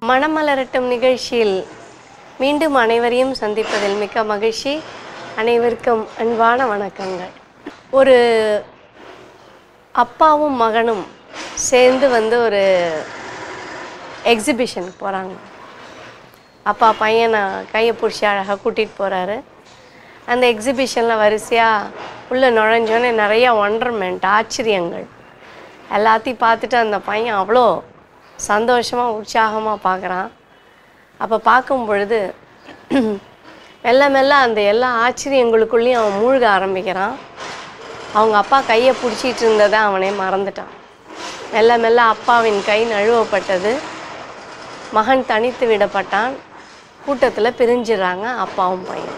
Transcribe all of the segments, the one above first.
மனமலரட்டும் நிகழ்ச்சியில் மீண்டும் அனைவரையும் சந்திப்பதில் மிக்க மகிழ்ச்சி அனைவருக்கும் அன்பான வணக்கங்கள் ஒரு அப்பாவும் மகனும் சேர்ந்து வந்து ஒரு எக்ஸிபிஷன் போகிறாங்க அப்பா பையனை கையை பிடிச்சி அழகாக கூட்டிகிட்டு போகிறாரு அந்த எக்ஸிபிஷனில் வரிசையாக உள்ளே நுழைஞ்சோன்னே நிறைய ஒண்டர்மெண்ட் ஆச்சரியங்கள் எல்லாத்தையும் பார்த்துட்டு அந்த பையன் அவ்வளோ சந்தோஷமாக உற்சாகமாக பார்க்குறான் அப்போ பார்க்கும் பொழுது மெல்ல மெல்ல அந்த எல்லா ஆச்சரியங்களுக்குள்ளேயும் அவன் மூழ்க ஆரம்பிக்கிறான் அவங்க அப்பா கையை பிடிச்சிட்டு இருந்ததை அவனே மறந்துட்டான் மெல்ல மெல்ல அப்பாவின் கை நழுவப்பட்டது மகன் தனித்து விடப்பட்டான் கூட்டத்தில் பிரிஞ்சிடுறாங்க அப்பாவும் பையன்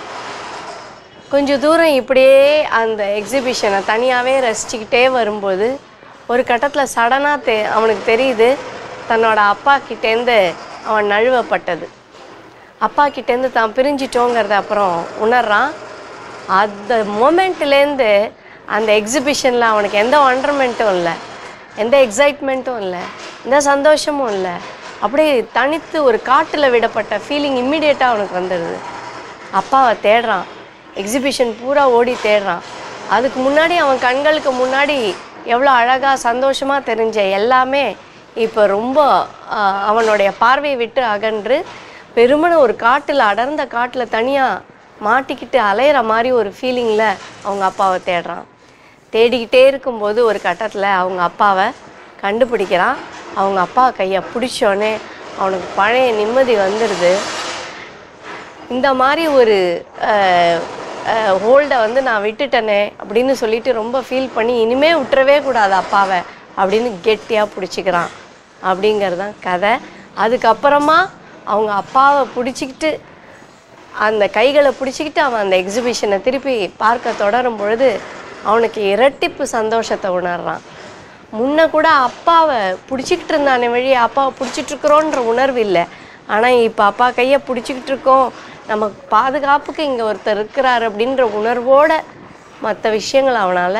கொஞ்சம் தூரம் இப்படியே அந்த எக்ஸிபிஷனை தனியாகவே ரசிச்சுக்கிட்டே வரும்போது ஒரு கட்டத்தில் சடனாக தெ அவனுக்கு தெரியுது தன்னோட அப்பா கிட்டேருந்து அவன் நழுவப்பட்டது அப்பா கிட்டேருந்து தான் பிரிஞ்சிட்டோங்கிறத அப்புறம் உணர்றான் அந்த மோமெண்ட்லேருந்து அந்த எக்ஸிபிஷனில் அவனுக்கு எந்த ஒண்டர்மெண்ட்டும் இல்லை எந்த எக்ஸைட்மெண்ட்டும் இல்லை எந்த சந்தோஷமும் இல்லை அப்படியே தனித்து ஒரு காட்டில் விடப்பட்ட ஃபீலிங் இம்மிடியேட்டாக அவனுக்கு வந்துடுது அப்பாவை தேடுறான் எக்ஸிபிஷன் பூரா ஓடி தேடுறான் அதுக்கு முன்னாடி அவன் கண்களுக்கு முன்னாடி எவ்வளோ அழகாக சந்தோஷமாக தெரிஞ்ச எல்லாமே இப்போ ரொம்ப ஆஹ், அவனுடைய பார்வையை விட்டு அகன்று பெருமன ஒரு காட்டில் அடர்ந்த காட்டில் தனியாக மாட்டிக்கிட்டு அலையிற மாதிரி ஒரு ஃபீலிங்கில் அவங்க அப்பாவை தேடுறான் தேடிக்கிட்டே இருக்கும்போது ஒரு கட்டத்தில் அவங்க அப்பாவை கண்டுபிடிக்கிறான் அவங்க அப்பா கையை பிடிச்சோன்னே அவனுக்கு பழைய நிம்மதி வந்துடுது இந்த மாதிரி ஒரு ஹோல்டை வந்து நான் விட்டுட்டேனே அப்படின்னு சொல்லிட்டு ரொம்ப ஃபீல் பண்ணி இனிமே விட்டுறவே கூடாது அப்பாவை அப்படின்னு கெட்டியாக பிடிச்சிக்கிறான் அப்படிங்கிறது தான் கதை அதுக்கப்புறமா அவங்க அப்பாவை பிடிச்சிக்கிட்டு அந்த கைகளை பிடிச்சிக்கிட்டு அவன் அந்த எக்ஸிபிஷனை திருப்பி பார்க்க தொடரும் பொழுது அவனுக்கு இரட்டிப்பு சந்தோஷத்தை உணர்றான் முன்ன கூட அப்பாவை பிடிச்சிக்கிட்டு இருந்தானே வழி அப்பாவை பிடிச்சிட்டு இருக்கிறோன்ற உணர்வு இல்லை ஆனால் இப்போ அப்பா கையை பிடிச்சிக்கிட்டு இருக்கோம் நமக்கு பாதுகாப்புக்கு இங்கே ஒருத்தர் இருக்கிறார் அப்படின்ற உணர்வோட மற்ற விஷயங்கள் அவனால்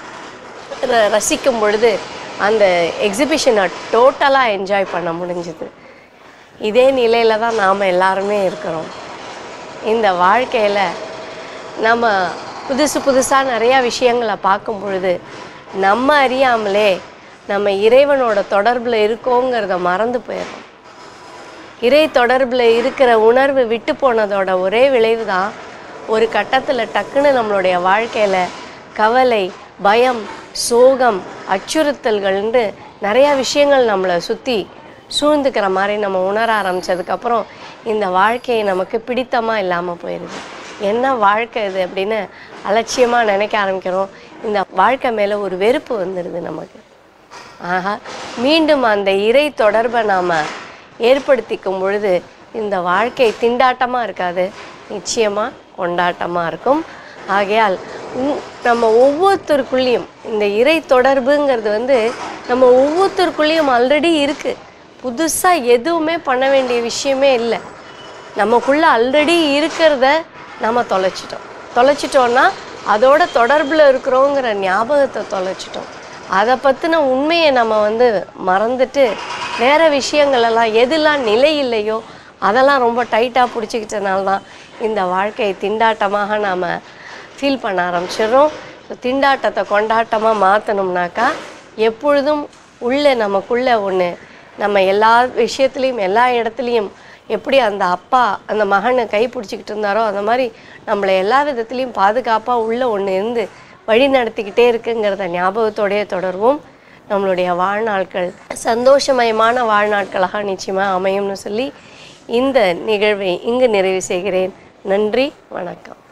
ர- ரசிக்கும் பொழுது அந்த எக்ஸிபிஷனை டோட்டலாக என்ஜாய் பண்ண முடிஞ்சுது இதே நிலையில தான் நாம் எல்லாருமே இருக்கிறோம் இந்த வாழ்க்கையில் நம்ம புதுசு புதுசாக நிறையா விஷயங்களை பார்க்கும் பொழுது நம்ம அறியாமலே நம்ம இறைவனோட தொடர்பில் இருக்கோங்கிறத மறந்து போயிடுறோம் இறை தொடர்பில் இருக்கிற உணர்வு விட்டு போனதோட ஒரே விளைவு தான் ஒரு கட்டத்தில் டக்குன்னு நம்மளுடைய வாழ்க்கையில் கவலை பயம் சோகம் அச்சுறுத்தல்கள்னு நிறையா விஷயங்கள் நம்மளை சுற்றி சூழ்ந்துக்கிற மாதிரி நம்ம உணர ஆரம்பித்ததுக்கப்புறம் இந்த வாழ்க்கையை நமக்கு பிடித்தமாக இல்லாமல் போயிடுது என்ன வாழ்க்கை இது அப்படின்னு அலட்சியமாக நினைக்க ஆரம்பிக்கிறோம் இந்த வாழ்க்கை மேலே ஒரு வெறுப்பு வந்துடுது நமக்கு ஆஹா மீண்டும் அந்த இறை தொடர்பை நாம் ஏற்படுத்திக்கும் பொழுது இந்த வாழ்க்கை திண்டாட்டமாக இருக்காது நிச்சயமாக கொண்டாட்டமாக இருக்கும் ஆகையால் உ- நம்ம ஒவ்வொருத்தருக்குள்ளேயும் இந்த இறை தொடர்புங்கிறது வந்து நம்ம ஒவ்வொருத்தருக்குள்ளேயும் ஆல்ரெடி இருக்குது புதுசாக எதுவுமே பண்ண வேண்டிய விஷயமே இல்லை நமக்குள்ளே ஆல்ரெடி இருக்கிறத நம்ம தொலைச்சிட்டோம் தொலைச்சிட்டோன்னா அதோட தொடர்பில் இருக்கிறோங்கிற ஞாபகத்தை தொலைச்சிட்டோம் அதை பற்றின உண்மையை நம்ம வந்து மறந்துட்டு வேறு விஷயங்களெல்லாம் எதெல்லாம் நிலை இல்லையோ அதெல்லாம் ரொம்ப டைட்டாக பிடிச்சிக்கிட்டனால தான் இந்த வாழ்க்கையை திண்டாட்டமாக நாம் ஃபீல் பண்ண ஆரம்பிச்சிடுறோம் ஸோ திண்டாட்டத்தை கொண்டாட்டமாக மாற்றணும்னாக்கா எப்பொழுதும் உள்ளே நமக்குள்ளே ஒன்று நம்ம எல்லா விஷயத்துலேயும் எல்லா இடத்துலையும் எப்படி அந்த அப்பா அந்த மகனை கை பிடிச்சிக்கிட்டு இருந்தாரோ அந்த மாதிரி நம்மளை எல்லா விதத்துலேயும் பாதுகாப்பாக உள்ள ஒன்று இருந்து வழி நடத்திக்கிட்டே இருக்குங்கிறத ஞாபகத்தோடயே தொடர்வோம் நம்மளுடைய வாழ்நாட்கள் சந்தோஷமயமான வாழ்நாட்களாக நிச்சயமாக அமையும்னு சொல்லி இந்த நிகழ்வை இங்கு நிறைவு செய்கிறேன் நன்றி வணக்கம்